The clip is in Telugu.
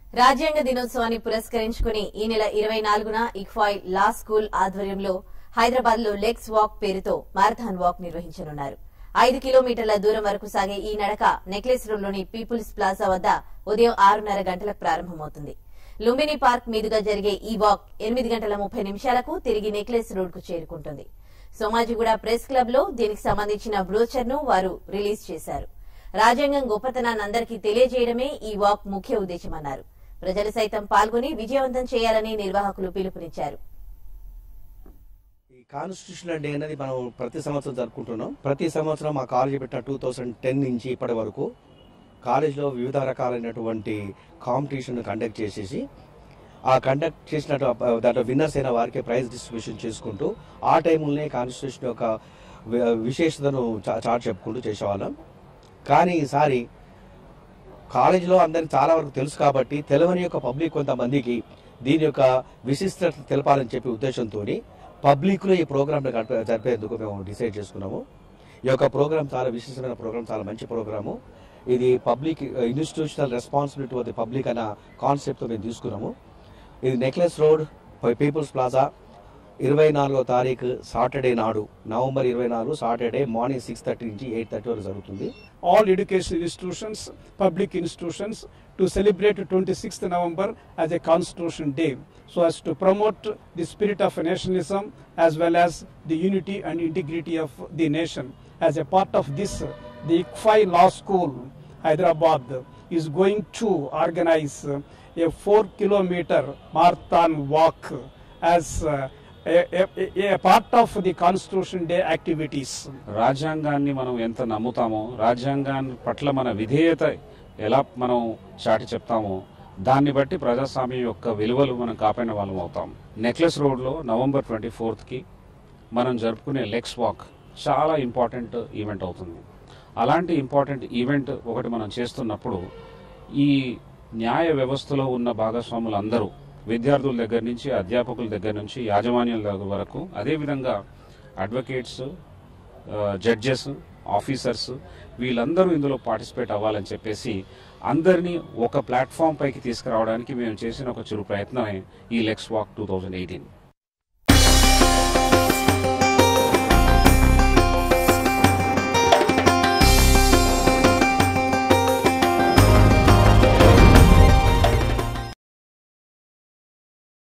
రాజ్యాంగ దినోత్సవాన్ని పురస్కరించుకుని ఈ నెల ఇరవై నాలుగున ఇక్ఫాయ్ లా స్కూల్ ఆధ్వర్యంలో హైదరాబాద్ లో లెగ్స్ వాక్ పేరుతో మారథాన్ వాక్ నిర్వహించనున్నారు ఐదు కిలోమీటర్ల దూరం వరకు సాగే ఈ నడక నెక్లెస్ రోడ్లోని పీపుల్స్ ప్లాజా వద్ద ఉదయం ఆరున్నర గంటలకు ప్రారంభమవుతుంది లుంబిని పార్క్ మీదుగా జరిగే ఈ వాక్ ఎనిమిది గంటల ముప్పై నిమిషాలకు తిరిగి నెక్లెస్ రోడ్ కు చేరుకుంటుంది సోమాజిగూడ ప్రెస్ క్లబ్ లో దీనికి సంబంధించిన బ్రోచర్ ను వారు రిలీజ్ చేశారు రాజ్యాంగం గొప్పతనాన్ని అందరికీ తెలియజేయడమే ఈ వాక్ ముఖ్య ఉద్దేశమన్నారు ప్రజలు సైతం పాల్గొని విజయవంతం చేయాలని నిర్వాహకులు పిలుపునిచ్చారు ఈ కాన్స్టిట్యూషనల్ డే అనేది మనం ప్రతి సంవత్సరం జరుపుకుంటున్నాం ప్రతి సంవత్సరం మా కాలేజీ పెట్టిన టూ థౌజండ్ టెన్ నుంచి ఇప్పటి వరకు కాలేజీలో వివిధ రకాలైనటువంటి కాంపిటీషన్ కండక్ట్ చేసేసి ఆ కండక్ట్ చేసినట్టు దాంట్లో విన్నర్స్ అయిన వారికి ప్రైజ్ డిస్ట్రిబ్యూషన్ చేసుకుంటూ ఆ టైంలోనే కాన్స్టిట్యూషన్ యొక్క వి- విశేషతను చా- చాటి చెప్పుకుంటూ చేసేవాళ్ళం కానీ ఈసారి కాలేజీలో అందరికి చాలా వరకు తెలుసు కాబట్టి తెలియని యొక్క పబ్లిక్ కొంతమందికి దీని యొక్క విశిష్టత తెలపాలని చెప్పి ఉద్దేశంతో పబ్లిక్లో ఈ ప్రోగ్రామ్ జరిపేందుకు మేము డిసైడ్ చేసుకున్నాము ఈ యొక్క ప్రోగ్రామ్ చాలా విశిష్టమైన ప్రోగ్రామ్ చాలా మంచి ప్రోగ్రాము ఇది public institutional responsibility of the public అన్న కాన్సెప్ట్తో మేము తీసుకున్నాము ఇది నెక్లెస్ రోడ్ పీపుల్స్ ప్లాజా ఇరవై నాలుగో తారీఖు సాటర్డే నాడు నవంబర్ ఇరవై నాలుగు సాటర్డే మార్నింగ్ సిక్స్ థర్టీ నుంచి ఎయిట్ థర్టీ వరకు జరుగుతుంది all education institutions, public institutions, to celebrate 26th November as a Constitution Day, so as to promote the spirit of nationalism as well as the unity and integrity of the nation. As a part of this, the ICFI Law School, Hyderabad, is going to organize a four kilometer marathon walk as uh, a, a, a part of the Constitution Day activities. రాజ్యాంగాన్ని మనం ఎంత నమ్ముతామో రాజ్యాంగాన్ని పట్ల మన విధేయత ఎలా మనం చాటి చెప్తామో దాన్ని బట్టి ప్రజాస్వామ్యం యొక్క విలువలు మనం కాపాడిన వాళ్ళం అవుతాం నెక్లెస్ రోడ్లో నవంబర్ ట్వంటీ ఫోర్త్కి మనం జరుపుకునే లెక్స్ వాక్ చాలా ఇంపార్టెంట్ ఈవెంట్ అవుతుంది అలాంటి ఇంపార్టెంట్ ఈవెంట్ ఒకటి మనం చేస్తున్నప్పుడు ఈ న్యాయ వ్యవస్థలో ఉన్న భాగస్వాములందరూ విద్యార్థుల దగ్గర నుంచి అధ్యాపకుల దగ్గర నుంచి యాజమాన్యాల దగ్గర వరకు అదేవిధంగా అడ్వకేట్స్ జడ్జెస్ ఆఫీసర్స్ వీళ్ళందరూ ఇందులో పార్టిసిపేట్ అవ్వాలని చెప్పేసి అందరినీ ఒక ప్లాట్ఫామ్ పైకి తీసుకురావడానికి మేము చేసిన ఒక చిరు ప్రయత్నమే ఈ lex walk two thousand eighteen